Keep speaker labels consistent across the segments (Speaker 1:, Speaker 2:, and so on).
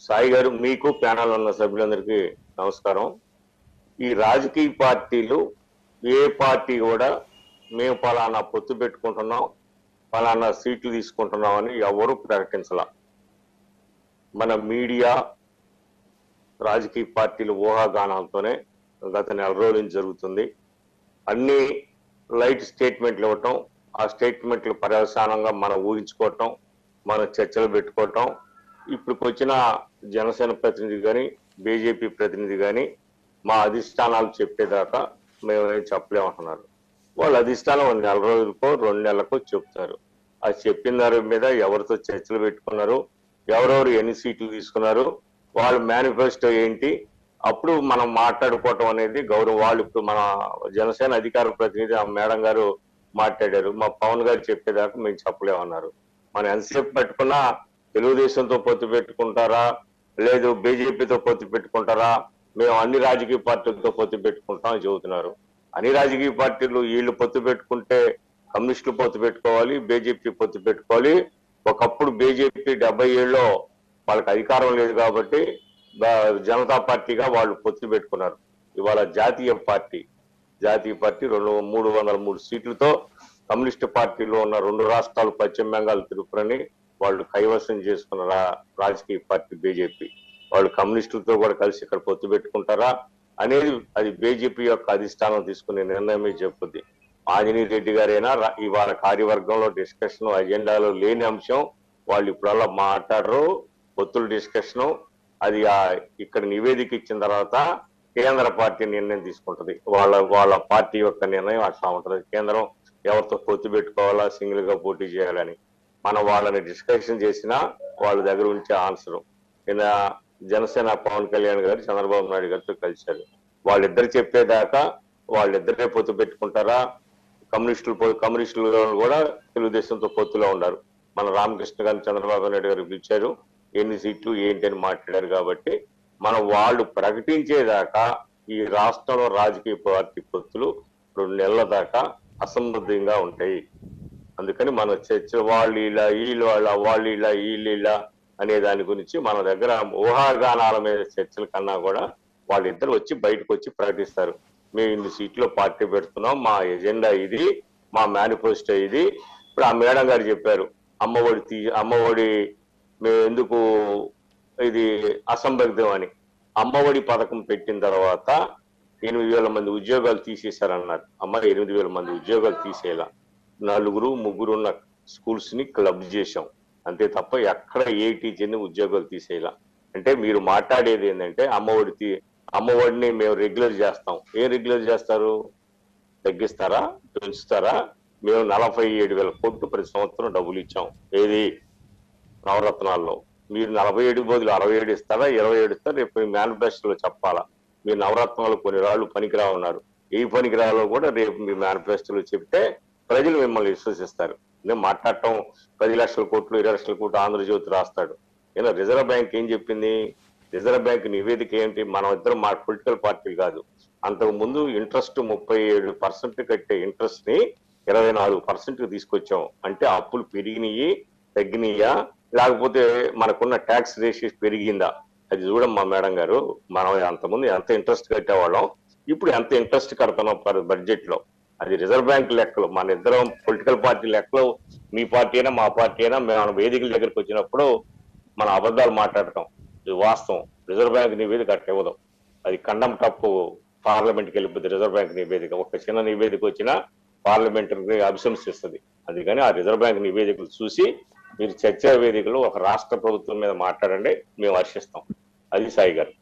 Speaker 1: సాయి గారు మీకు ప్యానల్ ఉన్న సభ్యులందరికీ నమస్కారం ఈ రాజకీయ పార్టీలు ఏ పార్టీ కూడా మేము పలానా పొత్తు పెట్టుకుంటున్నాం పలానా సీట్లు తీసుకుంటున్నాం అని ఎవరు ప్రకటించాల మన మీడియా రాజకీయ పార్టీలు ఊహాగానాలతోనే గత నెల రోజుల నుంచి జరుగుతుంది అన్ని లైట్ స్టేట్మెంట్లు ఇవ్వటం ఆ స్టేట్మెంట్లు పర్యవసానంగా మనం ఊహించుకోవటం మన చర్చలు పెట్టుకోవటం ఇప్పుడు వచ్చిన జనసేన ప్రతినిధి కానీ బీజేపీ ప్రతినిధి కానీ మా అధిష్టానాలు చెప్పేదాకా మేము ఏం చెప్పలేమంటున్నారు వాళ్ళ అధిష్టానం ఒక నెల రోజులకో రెండు నెలలకో చెప్తారు అది చెప్పిన దాని మీద ఎవరితో చర్చలు పెట్టుకున్నారు ఎవరెవరు ఎన్ని సీట్లు తీసుకున్నారు వాళ్ళ మేనిఫెస్టో ఏంటి అప్పుడు మనం మాట్లాడుకోవటం అనేది గౌరవం వాళ్ళు ఇప్పుడు మన జనసేన అధికార ప్రతినిధి ఆ మేడం గారు మాట్లాడారు మా పవన్ గారు చెప్పేదాకా మేము చెప్పలేమన్నారు మనం ఎంతసేపు పెట్టుకున్నా తెలుగుదేశంతో పొత్తు పెట్టుకుంటారా లేదు బీజేపీతో పొత్తు పెట్టుకుంటారా మేము అన్ని రాజకీయ పార్టీలతో పొత్తు పెట్టుకుంటాం అని చెబుతున్నారు అన్ని రాజకీయ పార్టీలు వీళ్ళు పొత్తు పెట్టుకుంటే కమ్యూనిస్టులు పొత్తు పెట్టుకోవాలి బీజేపీ పొత్తు పెట్టుకోవాలి ఒకప్పుడు బీజేపీ డెబ్బై ఏళ్ళలో వాళ్ళకి అధికారం లేదు కాబట్టి బా- జనతా పార్టీగా వాళ్ళు పొత్తు పెట్టుకున్నారు ఇవాళ జాతీయ పార్టీ జాతీయ పార్టీ రెండు మూడు వందల మూడు సీట్లతో కమ్యూనిస్ట్ పార్టీలో ఉన్న రెండు రాష్ట్రాలు పశ్చిమ బెంగాల్ త్రిపురని వాళ్ళు కైవసం చేసుకున్న రా- రాజకీయ పార్టీ బీజేపీ వాళ్ళు కమ్యూనిస్టులతో కూడా కలిసి ఇక్కడ పొత్తు పెట్టుకుంటారా అనేది అది బీజేపీ యొక్క అధిష్టానం తీసుకునే నిర్ణయమే చెప్పుద్ది ఆంజనేయ రెడ్డి గారైనా రా- ఇవాళ కార్యవర్గంలో డిస్కషన్ అజెండాలో లేని అంశం వాళ్ళు ఇప్పుడల్లా మాట్లాడరు పొత్తుల డిస్కషన్ అది ఆ ఇక్కడ నివేదిక ఇచ్చిన తర్వాత కేంద్ర పార్టీ నిర్ణయం తీసుకుంటది వాళ్ళ వాళ్ళ పార్టీ యొక్క నిర్ణయం అట్లా ఉంటది కేంద్రం ఎవరితో పొత్తు పెట్టుకోవాలా సింగిల్ గా పోటీ చేయాలని మనం వాళ్ళని డిస్కషన్ చేసినా వాళ్ళ దగ్గర ఉంచే ఆన్సర్ నిన్న జనసేన పవన్ కళ్యాణ్ గారు చంద్రబాబు నాయుడు గారితో కలిశారు వాళ్ళిద్దరు చెప్పేదాకా వాళ్ళిద్దరే పొత్తు పెట్టుకుంటారా కమ్యూనిస్టులు పొ- కమ్యూనిస్టులు కూడా తెలుగుదేశంతో పొత్తులో ఉన్నారు మన రామకృష్ణ గారిని చంద్రబాబు నాయుడు గారు పిలిచారు ఎన్ని సీట్లు ఏంటి అని మాట్లాడారు కాబట్టి మనం వాళ్ళు ప్రకటించేదాకా ఈ రాష్ట్రంలో రాజకీయ పార్టీ పొత్తులు రెండు నెలల దాకా అసంబద్ధంగా ఉంటాయి అందుకని మన చర్చ వాళ్ళు ఇలా వీళ్ళు వాళ్ళ వాళ్ళు ఇలా వీళ్ళు ఇలా అనే దాని గురించి మన దగ్గర ఊహాగానాల మీద చర్చల కన్నా కూడా వాళ్ళిద్దరు వచ్చి బయటకు వచ్చి ప్రకటిస్తారు మేము ఇన్ని సీట్లో పార్టీ పెడుతున్నాం మా ఎజెండా ఇది మా మేనిఫెస్టో ఇది ఇప్పుడు ఆ మేడం గారు చెప్పారు అమ్మఒడి తీ అమ్మఒడి మేము ఎందుకు ఇది అసంబద్ధం అని అమ్మఒడి పథకం పెట్టిన తర్వాత ఎనిమిది వేల మంది ఉద్యోగాలు తీసేశారన్నారు అమ్మ ఎనిమిది వేల మంది ఉద్యోగాలు తీసేయాల నలుగురు ముగ్గురు ఉన్న స్కూల్స్ ని క్లబ్ చేశాం అంతే తప్ప ఎక్కడ ఏ టీచర్ని ఉద్యోగాలు తీసేయాల అంటే మీరు మాట్లాడేది ఏంటంటే అమ్మఒడి తీ అమ్మఒడిని మేము రెగ్యులర్ చేస్తాం ఏం రెగ్యులర్ చేస్తారు తగ్గిస్తారా పెంచుతారా మేము నలభై ఏడు వేల కోట్లు ప్రతి సంవత్సరం డబ్బులు ఇచ్చాం ఏది నవరత్నాల్లో మీరు నలభై ఏడు బదులు అరవై ఏడు ఇస్తారా ఇరవై ఏడు ఇస్తారా రేపు మీ మేనిఫెస్టోలో చెప్పాలా మీరు నవరత్నాలు కొన్ని రాళ్ళు పనికిరా ఉన్నారు ఏ పనికిరాలో కూడా రేపు మీ మేనిఫెస్టోలో చెప్తే ప్రజలు మిమ్మల్ని విశ్వసిస్తారు నేను మాట్లాడటం పది లక్షల కోట్లు ఇరవై లక్షల కోట్లు ఆంధ్రజ్యోతి రాస్తాడు ఏదో రిజర్వ్ బ్యాంక్ ఏం చెప్పింది రిజర్వ్ బ్యాంక్ నివేదిక ఏంటి మనం ఇద్దరం మా పొలిటికల్ పార్టీలు కాదు అంతకు ముందు ఇంట్రెస్ట్ ముప్పై ఏడు పర్సెంట్ కట్టే ఇంట్రెస్ట్ ని ఇరవై నాలుగు పర్సెంట్ తీసుకొచ్చాం అంటే అప్పులు పెరిగినాయి తగ్గినాయా లేకపోతే మనకున్న ట్యాక్స్ రేషియోస్ పెరిగిందా అది చూడమ్మా మేడం గారు మనం అంతకుముందు ఎంత ఇంట్రెస్ట్ కట్టేవాళ్ళం ఇప్పుడు ఎంత ఇంట్రెస్ట్ కడుతున్నాం పర్ బడ్జెట్ లో అది రిజర్వ్ బ్యాంక్ లెక్కలు మన ఇద్దరం పొలిటికల్ పార్టీ లెక్కలు మీ పార్టీ అయినా మా పార్టీ అయినా మన వేదికల దగ్గరికి వచ్చినప్పుడు మన అబద్ధాలు మాట్లాడటం ఇది వాస్తవం రిజర్వ్ బ్యాంక్ నివేదిక అట్లా ఇవ్వదు అది కండం తప్పు పార్లమెంట్ కి వెళ్ళిపోతుంది రిజర్వ్ బ్యాంక్ నివేదిక ఒక చిన్న నివేదిక వచ్చినా పార్లమెంట్ అభిశంసిస్తుంది అందుకని ఆ రిజర్వ్ బ్యాంక్ నివేదికలు చూసి మీరు చర్చా వేదికలు ఒక రాష్ట్ర ప్రభుత్వం మీద మాట్లాడండి మేము హర్షిస్తాం అది సాయి గారు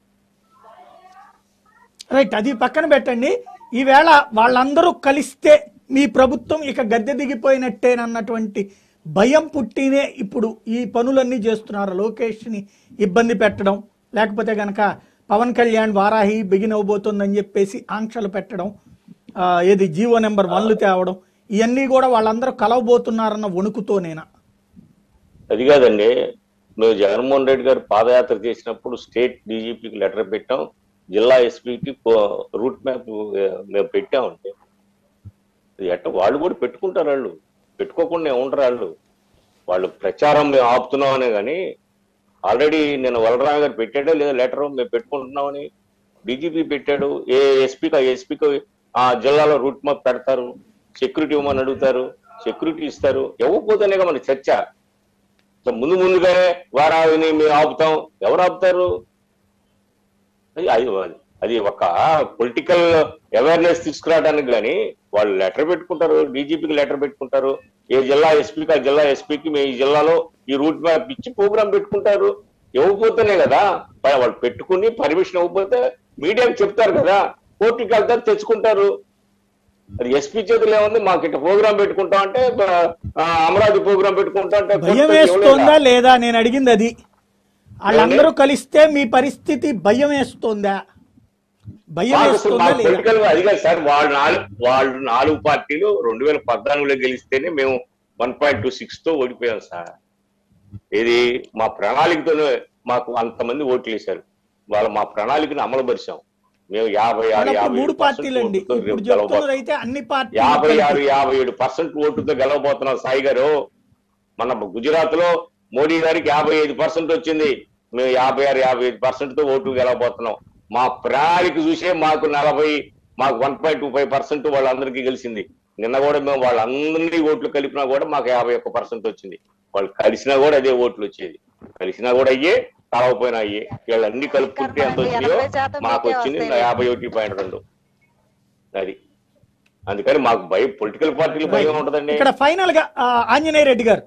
Speaker 2: రైట్ అది పక్కన పెట్టండి ఈవేళ వాళ్ళందరూ కలిస్తే మీ ప్రభుత్వం ఇక గద్దె దిగిపోయినట్టేనన్నటువంటి భయం పుట్టినే ఇప్పుడు ఈ పనులన్నీ చేస్తున్నారు లోకేష్ని ఇబ్బంది పెట్టడం లేకపోతే గనక పవన్ కళ్యాణ్ వారాహి బిగిన్ అవబోతోందని చెప్పేసి ఆంక్షలు పెట్టడం ఆ, ఏది జీవో నెంబర్ వన్లు తేవడం ఇవన్నీ కూడా వాళ్ళందరూ కలవబోతున్నారన్న వణుకుతోనేనా
Speaker 1: అది కాదండి మేము జగన్మోహన్ రెడ్డి గారు పాదయాత్ర చేసినప్పుడు స్టేట్ డీజీపీకి లెటర్ పెట్టాం జిల్లా ఎస్పీకి రూట్ మ్యాప్ మేము పెట్టామంటే అది ఎట్ట వాళ్ళు కూడా పెట్టుకుంటారు వాళ్ళు పెట్టుకోకుండా ఉండరు వాళ్ళు వాళ్ళు ప్రచారం మేము ఆపుతున్నామనే కానీ ఆల్రెడీ నేను వలరామ గారు పెట్టాడో లేదా లెటర్ మేము పెట్టుకుంటున్నామని డీజీపీ పెట్టాడు ఏ ఎస్పీకి ఎస్పీకి ఆ జిల్లాలో రూట్ మ్యాప్ పెడతారు సెక్యూరిటీ ఇవ్వమని అడుగుతారు సెక్యూరిటీ ఇస్తారు ఇవ్వకపోతేనే మన చర్చ సో ముందు ముందుగానే వారావిని మేము ఆపుతాం ఎవరు ఆపుతారు అది అది అది ఒక పొలిటికల్ అవేర్నెస్ తీసుకురావడానికి కానీ వాళ్ళు లెటర్ పెట్టుకుంటారు డీజీపీకి లెటర్ పెట్టుకుంటారు ఏ జిల్లా ఎస్పీకి ఆ జిల్లా ఎస్పీకి మేము ఈ జిల్లాలో ఈ రూట్ మ్యాప్ ఇచ్చి ప్రోగ్రామ్ పెట్టుకుంటారు ఇవ్వకపోతేనే కదా ప- వాళ్ళు పెట్టుకుని పర్మిషన్ ఇవ్వకపోతే మీడియాకి చెప్తారు కదా కోర్టుకి వెళ్తారు తెచ్చుకుంటారు అది ఎస్పీ చేతులు ఏముంది మాకు ఇట్లా ప్రోగ్రామ్ పెట్టుకుంటాం అంటే ఆ, అమరావతి ప్రోగ్రామ్ పెట్టుకుంటాం అంటే
Speaker 2: భయం
Speaker 1: కోర్టుకి
Speaker 2: వేస్తోందా
Speaker 1: ఇవ్వలేదా?
Speaker 2: లేదా నేను అడిగింది అది వాళ్ళందరూ కలిస్తే మీ పరిస్థితి భయం వేస్తోందా భయం
Speaker 1: మాకు అసలు
Speaker 2: వేస్తోందా
Speaker 1: మాకు
Speaker 2: లేదా
Speaker 1: పొలిటికల్ అది కాదు సార్ వాళ్ళు నాలుగు వాళ్ళు నాలుగు పార్టీలు రెండు వేల పద్నాలుగులో గెలిస్తేనే మేము వన్ పాయింట్ టూ సిక్స్ తో ఓడిపోయాం సార్ ఇది మా ప్రణాళికతోనే మాకు అంతమంది ఓట్లు వేశారు వాళ్ళు మా ప్రణాళికను అమలుపరిచాం మేము యాభై ఆరు
Speaker 2: మరి అప్పుడు
Speaker 1: యాభై
Speaker 2: మూడు
Speaker 1: ఏడు
Speaker 2: పార్టీలు అండి
Speaker 1: ఓట్లతో
Speaker 2: ఇప్పుడు
Speaker 1: గెలవబోతున్నాం.
Speaker 2: చెప్తున్నది అయితే అన్ని పార్టీలు
Speaker 1: యాభై
Speaker 2: కలిపి.
Speaker 1: ఆరు యాభై ఏడు పర్సెంట్ ఓటుతో గెలవబోతున్నాం సాయి గారు మన గుజరాత్ లో మోడీ గారికి యాభై ఐదు పర్సెంట్ వచ్చింది మేము యాభై ఆరు యాభై ఐదు పర్సెంట్ తో ఓటు గెలవబోతున్నాం మా ప్రణాళిక చూసే మాకు నలభై మాకు one point two five percent వాళ్ళందరికీ గెలిచింది నిన్న కూడా మేము వాళ్ళందరినీ ఓట్లు కలిపినా కూడా మాకు యాభై ఒక్క పర్సెంట్ వచ్చింది వాళ్ళు కలిసినా కూడా అదే ఓట్లు వచ్చేది కలిసినా కూడా అయ్యే కలవపోయినా అయ్యే వీళ్ళన్ని కలుపుకుంటే ఎంత వచ్చినాయో
Speaker 3: ఎనభై శాతం
Speaker 1: మాకు
Speaker 3: మీకే
Speaker 1: వచ్చింది
Speaker 3: వస్తాయి.
Speaker 1: యాభై ఒకటి పాయింట్ రెండు అది అందుకని మాకు భయం పొలిటికల్ పార్టీలు భయం ఉంటదండి
Speaker 2: ఇక్కడ ఫైనల్ గా ఆ, ఆంజనేయ రెడ్డి గారు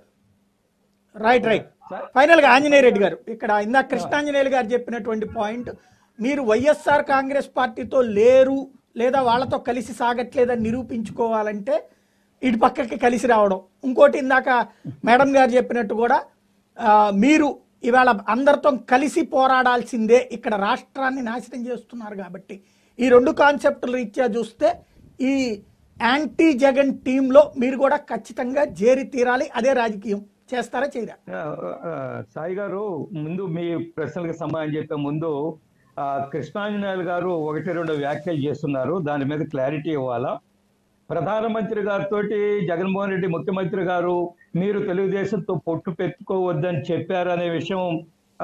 Speaker 2: రైట్ రైట్ ఫైనల్ గా ఆంజనేయ రెడ్డి గారు ఇక్కడ ఇందాక కృష్ణాంజనేయులు గారు చెప్పినటువంటి పాయింట్ మీరు వైఎస్ఆర్ కాంగ్రెస్ పార్టీతో లేరు లేదా వాళ్ళతో కలిసి సాగట్లేదని నిరూపించుకోవాలంటే ఇటు పక్కకి కలిసి రావడం ఇంకోటి ఇందాక మేడం గారు చెప్పినట్టు కూడా ఆ, మీరు ఇవాళ అందరితో కలిసి పోరాడాల్సిందే ఇక్కడ రాష్ట్రాన్ని నాశనం చేస్తున్నారు కాబట్టి ఈ రెండు కాన్సెప్టులు రీత్యా చూస్తే ఈ యాంటీ జగన్ టీంలో మీరు కూడా ఖచ్చితంగా చేరి తీరాలి అదే రాజకీయం చేస్తారా చేయరా
Speaker 4: ఆ, ఆ, సాయి గారు ముందు మీ ప్రశ్నలకు సమాధానం చెప్పే ముందు ఆ, కృష్ణాంజనేయులు గారు ఒకటి రెండు వ్యాఖ్యలు చేస్తున్నారు దాని మీద క్లారిటీ ఇవ్వాలా ప్రధానమంత్రి గారితో జగన్మోహన్ రెడ్డి ముఖ్యమంత్రి గారు మీరు తెలుగుదేశంతో పొట్టు పెట్టుకోవద్దని చెప్పారనే విషయం ఆ,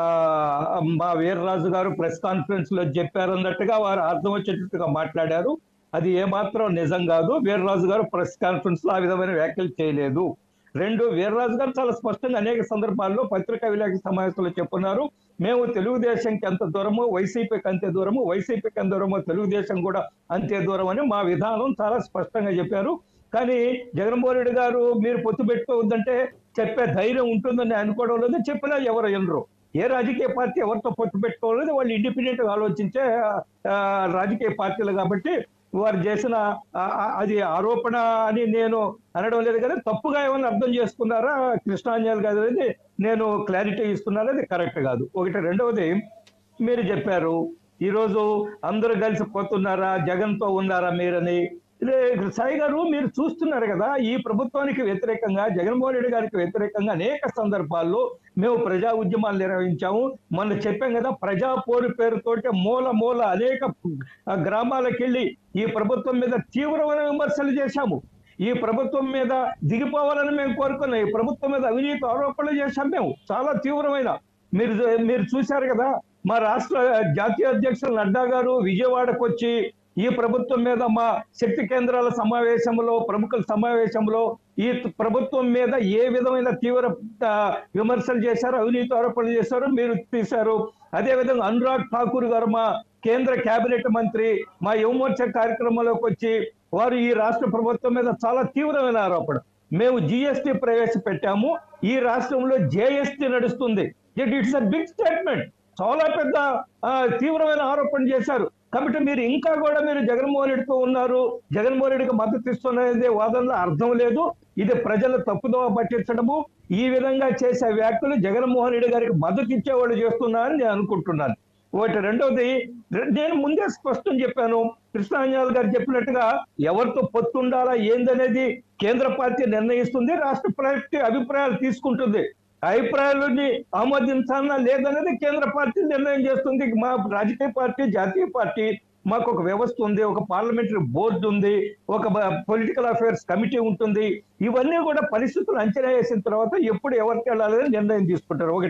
Speaker 4: మా వీర్రాజు గారు ప్రెస్ కాన్ఫరెన్స్ లో చెప్పారన్నట్టుగా వారు అర్థం వచ్చేటట్టుగా మాట్లాడారు అది ఏమాత్రం నిజం కాదు వీర్రాజు గారు ప్రెస్ కాన్ఫరెన్స్ లో ఆ విధమైన వ్యాఖ్యలు చేయలేదు రెండు వీర్రాజు గారు చాలా స్పష్టంగా అనేక సందర్భాల్లో పత్రికా విలేకరుల సమావేశంలో చెప్పున్నారు మేము తెలుగుదేశంకి ఎంత దూరమో వైసీపీకి అంతే దూరము వైసీపీకి ఎంత దూరమో తెలుగుదేశం కూడా అంతే దూరం అని మా విధానం చాలా స్పష్టంగా చెప్పారు కానీ జగన్మోహన్ రెడ్డి గారు మీరు పొత్తు పెట్టుకోవద్దంటే చెప్పే ధైర్యం ఉంటుందని అనుకోవడం లేదు చెప్పినా ఎవరు వినరు ఏ రాజకీయ పార్టీ ఎవరితో పొత్తు పెట్టుకోలేదు వాళ్ళు ఇండిపెండెంట్ గా ఆలోచించే ఆ, రాజకీయ పార్టీలు కాబట్టి వారు చేసిన ఆ- ఆ- అది ఆరోపణ అని నేను అనడం లేదు కదా తప్పుగా ఏమైనా అర్థం చేసుకున్నారా కృష్ణాంజలి గారు అనేది నేను క్లారిటీ ఇస్తున్నాను అది కరెక్ట్ కాదు ఒకటి రెండవది మీరు చెప్పారు ఈరోజు అందరూ కలిసి పోతున్నారా జగన్తో ఉన్నారా మీరని ఇదే సాయి గారు మీరు చూస్తున్నారు కదా ఈ ప్రభుత్వానికి వ్యతిరేకంగా జగన్మోహన్ రెడ్డి గారికి వ్యతిరేకంగా అనేక సందర్భాల్లో మేము ప్రజా ఉద్యమాలు నిర్వహించాము మొన్న చెప్పాం కదా ప్రజా పోరు పేరుతోటి మూల మూల అనేక ఆ, గ్రామాలకు వెళ్ళి ఈ ప్రభుత్వం మీద తీవ్రమైన విమర్శలు చేశాము ఈ ప్రభుత్వం మీద దిగిపోవాలని మేము కోరుకున్నాం ఈ ప్రభుత్వం మీద అవినీతి ఆరోపణలు చేశాం మేము చాలా తీవ్రమైన మీరు మీరు చూశారు కదా మా రాష్ట్ర జాతీయ అధ్యక్షులు నడ్డా గారు విజయవాడకు వచ్చి ఈ ప్రభుత్వం మీద మా శక్తి కేంద్రాల సమావేశంలో ప్రముఖుల సమావేశంలో ఈ ప్రభుత్వం మీద ఏ విధమైన తీవ్ర ఆ, విమర్శలు చేశారు అవినీతి ఆరోపణలు చేశారు మీరు తీశారు అదే విధంగా అనురాగ్ ఠాకూర్ గారు మా కేంద్ర కేబినెట్ మంత్రి మా యువమోర్చా కార్యక్రమంలోకి వచ్చి వారు ఈ రాష్ట్ర ప్రభుత్వం మీద చాలా తీవ్రమైన ఆరోపణ మేము జిఎస్టి ప్రవేశపెట్టాము ఈ రాష్ట్రంలో జేఎస్టి నడుస్తుంది it it's a big statement చాలా పెద్ద ఆ, తీవ్రమైన ఆరోపణ చేశారు కాబట్టి మీరు ఇంకా కూడా మీరు జగన్మోహన్ రెడ్డితో ఉన్నారు జగన్మోహన్ రెడ్డికి మద్దతు ఇస్తున్నది వాదనలో అర్థం లేదు ఇది ప్రజల తప్పుదోవ పట్టించడము ఈ విధంగా చేసే వ్యాఖ్యలు జగన్మోహన్ రెడ్డి గారికి మద్దతు ఇచ్చేవాళ్ళు చేస్తున్నారని నేను అనుకుంటున్నాను ఒకటి రెండవది రె- నేను ముందే స్పష్టం చెప్పాను కృష్ణాంజనాథ్ గారు చెప్పినట్టుగా ఎవరితో పొత్తు ఉండాలా ఏందనేది కేంద్ర పార్టీ నిర్ణయిస్తుంది రాష్ట్ర పార్టీ అభిప్రాయాలు తీసుకుంటుంది అభిప్రాయాలని ఆమోదించాలన్నా లేదనేది కేంద్ర పార్టీ నిర్ణయం చేస్తుంది మా రాజకీయ పార్టీ జాతీయ పార్టీ మాకు ఒక వ్యవస్థ ఉంది ఒక పార్లమెంటరీ బోర్డు ఉంది ఒక పొలిటికల్ అఫైర్స్ కమిటీ ఉంటుంది ఇవన్నీ కూడా పరిస్థితులు అంచనా వేసిన తర్వాత ఎప్పుడు ఎవరికి వెళ్ళాలని నిర్ణయం తీసుకుంటారు ఒకటి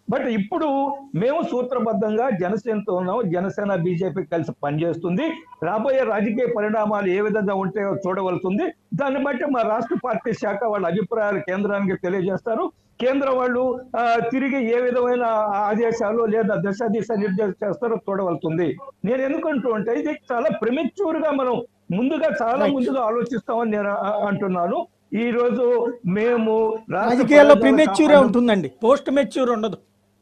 Speaker 4: బట్ ఇప్పుడు మేము సూత్రబద్ధంగా జనసేనతో ఉన్నాం జనసేన బీజేపీ కలిసి పనిచేస్తుంది రాబోయే రాజకీయ పరిణామాలు ఏ విధంగా ఉంటాయో చూడవలసింది దాన్ని బట్టి మా రాష్ట్ర పార్టీ శాఖ వాళ్ళ అభిప్రాయాలు కేంద్రానికి తెలియజేస్తారు కేంద్రం వాళ్ళు ఆ, తిరిగి ఏ విధమైన ఆదేశాలు లేదా దశ దిశ నిర్దేశం చేస్తారో చూడవలసింది నేను ఎందుకంటూ అంటే ఇది చాలా ప్రిమెచ్యూర్ గా మనం ముందుగా చాలా
Speaker 2: Right.
Speaker 4: ముందుగా ఆలోచిస్తామని నేను ఆ- అంటున్నాను ఈ రోజు మేము రాష్ట్ర
Speaker 2: రాజకీయాల్లో
Speaker 4: ప్రజలను
Speaker 2: ప్రిమెచ్యూరే
Speaker 4: కాపాడడం-
Speaker 2: ఉంటుందండి పోస్ట్ మెచ్యూర్ ఉండదు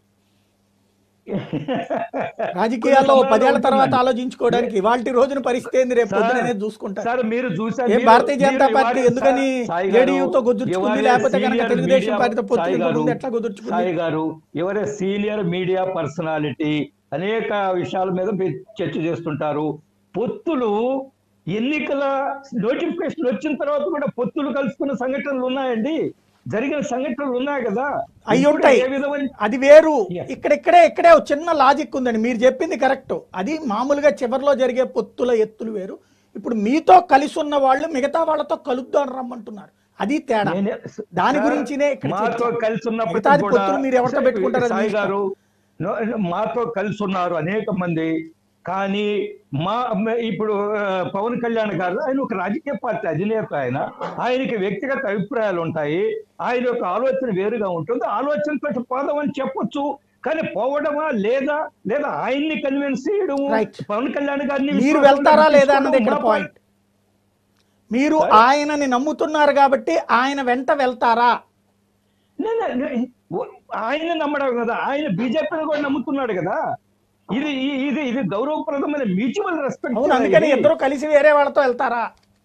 Speaker 2: రాజకీయాల్లో ఓ పదేళ్ల తర్వాత ఆలోచించుకోవడానికి ఇవాళ రోజున పరిస్థితి ఏంది రేపు పొద్దున అనేది చూసుకుంటారు
Speaker 4: సార్ మీరు చూసారు
Speaker 2: ఏ
Speaker 4: మీరు-
Speaker 2: భారతీయ జనతా
Speaker 4: మీరు
Speaker 2: పార్టీ
Speaker 4: ఇవాళ
Speaker 2: ఎందుకని
Speaker 4: సాయి గారు,
Speaker 2: జేడీయూతో కుదుర్చుకుంది
Speaker 4: ఇవాళ
Speaker 2: లేకపోతే కనుక
Speaker 4: సీనియర్
Speaker 2: తెలుగుదేశం
Speaker 4: మీడియా-
Speaker 2: పార్టీతో పొత్తు
Speaker 4: సాయి గారు,
Speaker 2: ముందు ఎట్లా కుదుర్చుకుంది
Speaker 4: సాయి గారు ఎవరే సీనియర్ మీడియా పర్సనాలిటీ అనేక విషయాల మీద మీరు చర్చ చేస్తుంటారు పొత్తులు ఎన్నికల నోటిఫికేషన్ వచ్చిన తర్వాత కూడా పొత్తులు కలుసుకున్న సంఘటనలు ఉన్నాయండి జరిగిన సంఘటనలు ఉన్నాయి కదా
Speaker 2: అయి
Speaker 4: ఇప్పుడు
Speaker 2: ఉంటాయి
Speaker 4: ఏ విధమైన
Speaker 2: అది వేరు
Speaker 4: Yeah.
Speaker 2: ఇక్కడిక్కడే ఇక్కడే ఒక చిన్న లాజిక్ ఉందండి మీరు చెప్పింది కరెక్ట్ అది మామూలుగా చివరిలో జరిగే పొత్తుల ఎత్తులు వేరు ఇప్పుడు మీతో కలిసి ఉన్న వాళ్ళు మిగతా వాళ్ళతో కలుద్దాం రమ్మంటున్నారు అది తేడా
Speaker 4: నేనే-
Speaker 2: దాని
Speaker 4: సార్,
Speaker 2: గురించినే ఇక్కడ
Speaker 4: మాతో
Speaker 2: చర్చ.
Speaker 4: కలిసి ఉన్నప్పటికీ
Speaker 2: మిగతాది
Speaker 4: కూడా
Speaker 2: పొత్తులు మీరు ఎవరితో పెట్టుకుంటారో అది మీ
Speaker 4: సాయి
Speaker 2: ఇష్టం.
Speaker 4: గారు నో- మాతో కలిసి ఉన్నారు అనేక మంది కానీ మా మ- ఇప్పుడు ఆ, పవన్ కళ్యాణ్ గారు ఆయన ఒక రాజకీయ పార్టీ అధినేత ఆయన ఆయనకి వ్యక్తిగత అభిప్రాయాలు ఉంటాయి ఆయన యొక్క ఆలోచన వేరుగా ఉంటుంది ఆలోచనతో పోదామని చెప్పొచ్చు కానీ పోవడమా లేదా లేదా ఆయన్ని కన్విన్స్ చేయడం
Speaker 2: Right.
Speaker 4: పవన్ కళ్యాణ్ గారిని
Speaker 2: మీరు
Speaker 4: విశ్వాసంలో
Speaker 2: వెళ్తారా లేదా అన్నది ఇక్కడ
Speaker 4: తీసుకోవడం మా
Speaker 2: పాయింట్ మీరు ఆయనని నమ్ముతున్నారు కాబట్టి ఆయన వెంట వెళ్తారా
Speaker 4: నే- నే- నే- ఓ- ఆయన నమ్మడం కదా ఆయన బీజేపీని కూడా నమ్ముతున్నాడు కదా ఇది ఈ- ఇది ఇది గౌరవప్రదమైన మ్యూచువల్ రెస్పెక్ట్
Speaker 2: అవును అందుకని ఇద్దరు కలిసి వేరే వాళ్ళతో వెళ్తారా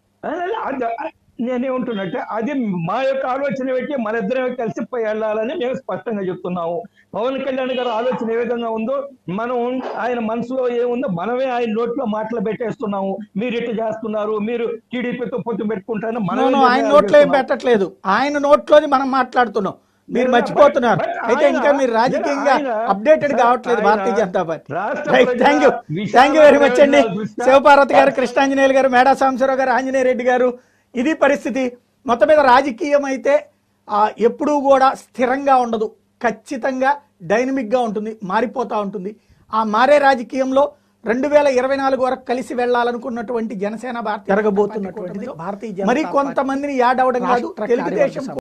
Speaker 4: నేనేమంటున్నట్టే అది మా యొక్క ఆలోచన పెట్టి మన ఇద్దరం కలిసి పోయి వెళ్ళాలని మేము స్పష్టంగా చెప్తున్నాము పవన్ కళ్యాణ్ గారి ఆలోచన ఏ విధంగా ఉందో మనం ఆయన మనసులో ఏముందో మనమే ఆయన నోట్లో మాటలు పెట్టేస్తున్నాము మీరు ఇట్లా చేస్తున్నారు మీరు టీడీపీతో పొత్తు పెట్టుకుంటారని మనమే
Speaker 2: నేను ఆయన
Speaker 4: నిర్ణయాలు
Speaker 2: నోట్లో ఏం
Speaker 4: చేస్తున్నాం.
Speaker 2: పెట్టట్లేదు ఆయన నోట్లోని మనం మాట్లాడుతున్నాం మీరు
Speaker 4: లేదా
Speaker 2: మర్చిపోతున్నారు
Speaker 4: బట్- బట్
Speaker 2: అయితే ఇంకా
Speaker 4: ఆయన-
Speaker 2: మీరు రాజకీయంగా
Speaker 4: ఆయన-
Speaker 2: అప్డేటెడ్
Speaker 4: సార్,
Speaker 2: కావట్లేదు
Speaker 4: ఆయన
Speaker 2: భారతీయ జనతా పార్టీ
Speaker 4: రాష్ట్ర
Speaker 2: రైట్
Speaker 4: ప్రజల
Speaker 2: thank you
Speaker 4: Vishala
Speaker 2: thank you very much అండి
Speaker 4: ప్రయోజనాల దృష్ట్యా-
Speaker 2: శివపార్వతి గారు కృష్ణాంజనేయులు గారు మేడా సాంబశివరావు గారు ఆంజనేయ రెడ్డి గారు ఇది పరిస్థితి మొత్తం మీద రాజకీయం అయితే ఆ, ఎప్పుడూ కూడా స్థిరంగా ఉండదు ఖచ్చితంగా డైనమిక్గా ఉంటుంది మారిపోతూ ఉంటుంది ఆ మారే రాజకీయంలో రెండు వేల ఇరవై నాలుగు వరకు కలిసి వెళ్ళాలనుకున్నటువంటి జనసేన భారతీయ జరగబోతున్నటువంటి భారతీయ మరి కొంతమందిని యాడ్ అవడం కాదు తెలుగుదేశం